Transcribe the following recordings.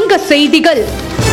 சங்க செய்திகள்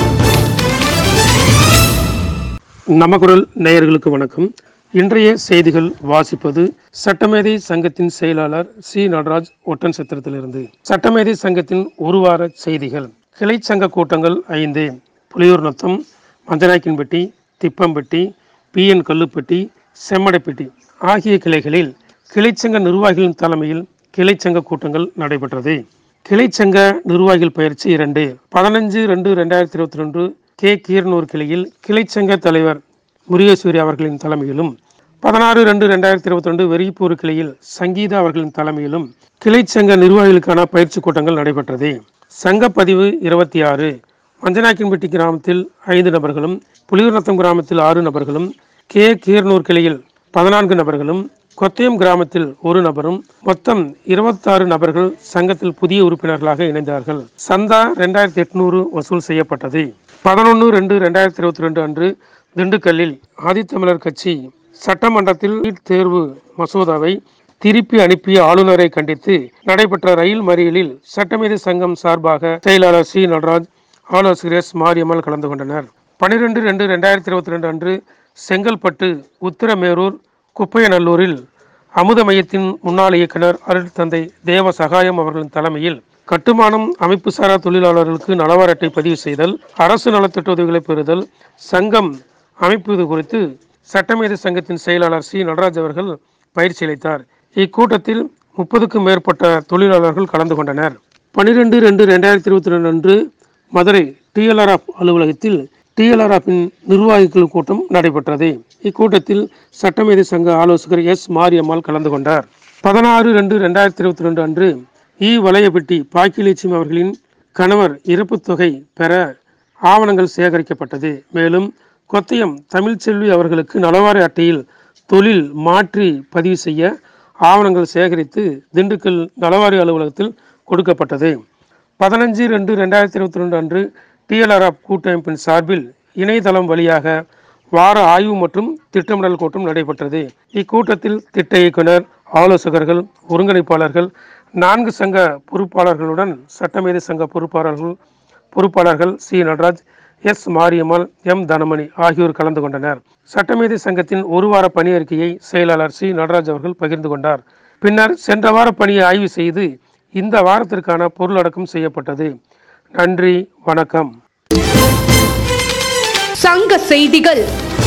நமக்குரல் நேயர்களுக்கு வணக்கம் இன்றைய செய்திகள் வாசிப்பது சட்டமேதை சங்கத்தின் செயலாளர் சி நடராஜ் ஒட்டன் சத்திரத்திலிருந்து சட்டமேதை சங்கத்தின் ஒரு வார செய்திகள் கிளை சங்க கூட்டங்கள் ஐந்து புலியூர் நத்தம் மஞ்சநாய்க்கன்பட்டி திப்பம்பட்டி பிஎன் கல்லுப்பட்டி செம்மடைப்பட்டி ஆகிய கிளைகளில் கிளைச்சங்க நிர்வாகிகளின் தலைமையில் கிளைச்சங்க கூட்டங்கள் நடைபெற்றது கிளைச்சங்க நிர்வாகிகள் பயிற்சி இரண்டு பதினஞ்சு ரெண்டு ரெண்டாயிரத்தி இருபத்தி ரெண்டு கே கீரனூர் கிளையில் கிளைச்சங்க தலைவர் முருகேஸ்வரி அவர்களின் தலைமையிலும் பதினாறு ரெண்டு ரெண்டாயிரத்தி இருபத்தி ரெண்டு வெறிப்பூர் கிளையில் சங்கீதா அவர்களின் தலைமையிலும் கிளைச்சங்க நிர்வாகிகளுக்கான பயிற்சி கூட்டங்கள் நடைபெற்றது சங்கப்பதிவு இருபத்தி ஆறு மஞ்சநாயக்கன்பட்டி கிராமத்தில் ஐந்து நபர்களும் புலியூர்நத்தம் கிராமத்தில் ஆறு நபர்களும் கே கீரனூர் கிளையில் பதினான்கு நபர்களும் கொத்தயம் கிராமத்தில் ஒரு நபரும் மொத்தம் இருபத்தாறு நபர்கள் சங்கத்தில் புதிய உறுப்பினர்களாக இணைந்தார்கள் சந்தா ரெண்டாயிரத்தி எட்நூறு வசூல் செய்யப்பட்டது பதினொன்று ரெண்டு ரெண்டாயிரத்தி இருபத்தி ரெண்டு அன்று திண்டுக்கல்லில் ஆதித்தமிழர் கட்சி சட்டமன்றத்தில் நீட் தேர்வு மசோதாவை திருப்பி அனுப்பிய ஆளுநரை கண்டித்து நடைபெற்ற ரயில் மறியலில் சட்டமேதை சங்கம் சார்பாக செயலாளர் சி நடராஜ் ஆலோசகர் எஸ் மாரியம்மாள் கலந்து கொண்டனர் பனிரெண்டு ரெண்டு ரெண்டாயிரத்தி இருபத்தி ரெண்டு அன்று செங்கல்பட்டு உத்திரமேரூர் குப்பையநல்லூரில் அமுத மையத்தின் முன்னாள் இயக்குனர் அருள் தந்தை தேவ சகாயம் அவர்களின் தலைமையில் கட்டுமானம் அமைப்பு சாரா தொழிலாளர்களுக்கு நலவார அட்டை பதிவு செய்தல் அரசு நலத்திட்ட உதவிகளை பெறுதல் சங்கம் அமைப்பது குறித்து சட்டமேதை சங்கத்தின் செயலாளர் சி நடராஜ் அவர்கள் பயிற்சி அளித்தார் இக்கூட்டத்தில் முப்பதுக்கும் மேற்பட்ட தொழிலாளர்கள் கலந்து கொண்டனர் பனிரெண்டு ரெண்டு ரெண்டாயிரத்தி இருபத்தி ரெண்டு அன்று மதுரை டிஎல்ஆர்எஃப் அலுவலகத்தில் டிஎல்ஆர்எஃபின் நிர்வாகிகள் கூட்டம் நடைபெற்றது இக்கூட்டத்தில் சட்டமேதை சங்க ஆலோசகர் எஸ் மாரியம்மாள் கலந்து கொண்டார் பதினாறு ரெண்டு ரெண்டாயிரத்தி இருபத்தி ரெண்டு அன்று இ வலையப்பட்டி பாக்கியலட்சுமி அவர்களின் கணவர் இறப்புத் தொகை பெற ஆவணங்கள் சேகரிக்கப்பட்டது மேலும் கொத்தயம் தமிழ்ச்செல்வி அவர்களுக்கு நலவாரி அட்டையில் தொழில் மாற்றி பதிவு செய்ய ஆவணங்கள் சேகரித்து திண்டுக்கல் நலவாரி அலுவலகத்தில் கொடுக்கப்பட்டது பதினஞ்சு ரெண்டு ரெண்டாயிரத்தி இருபத்தி ரெண்டு அன்று டிஎல்ஆர்எஃப் கூட்டமைப்பின் சார்பில் இணையதளம் வழியாக வார ஆய்வு மற்றும் திட்டமிடல் கூட்டம் நடைபெற்றது இக்கூட்டத்தில் திட்ட இயக்குனர் ஆலோசகர்கள் ஒருங்கிணைப்பாளர்கள் நான்கு சங்க பொறுப்பாளர்களுடன் சட்டமேதை சங்க பொறுப்பாளர்கள் பொறுப்பாளர்கள் C Nataraj S Mariammal M Thanamani ஆகியோர் கலந்து கொண்டனர் சட்டமேதை சங்கத்தின் ஒரு வார பணி அறிக்கையை செயலாளர் சி நடராஜ் அவர்கள் பகிர்ந்து கொண்டார் பின்னர் சென்ற வார பணியை ஆய்வு செய்து இந்த வாரத்திற்கான பொருளடக்கம் செய்யப்பட்டது நன்றி வணக்கம் சங்க செய்திகள்